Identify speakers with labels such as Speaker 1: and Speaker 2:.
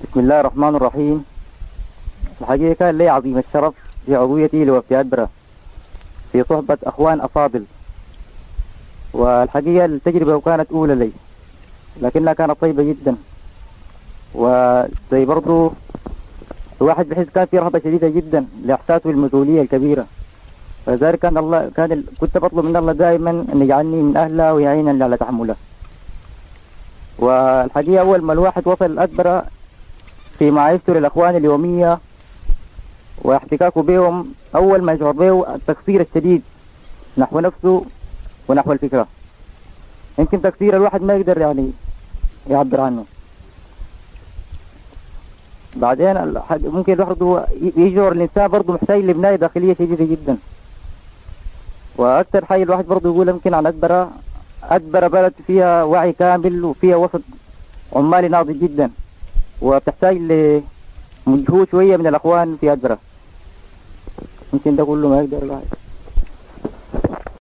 Speaker 1: بسم الله الرحمن الرحيم الحقيقة كان لي عظيم الشرف في عضويتي لوفد أدبرة في صحبة أخوان أفاضل والحقيقة التجربة كانت أولى لي لكنها كانت طيبة جدا وزي برضو الواحد بحس كان في رهبة شديدة جدا لإحساسه بالمسؤولية الكبيرة فلذلك كان الله كان ال... كنت بطلب من الله دائما أن يجعلني من أهلها ويعينني على تحملها والحقيقة أول ما الواحد وصل أكبر في معايشته للأخوان اليومية واحتكاكه بهم أول ما يشعر به التقصير الشديد نحو نفسه ونحو الفكرة يمكن تقصير الواحد ما يقدر يعني يعبر عنه بعدين الحاج- ممكن برضه يشعر الإنسان برضه محتاج لبناية داخلية شديدة جدا وأكثر حاجة الواحد برضه يقول يمكن عن أكبر أكبر بلد فيها وعي كامل وفيها وسط عمالي ناضج جدا وبتحتاج لمجهود شوية من الأخوان في أدبرة يمكن ده كله ما يقدر الواحد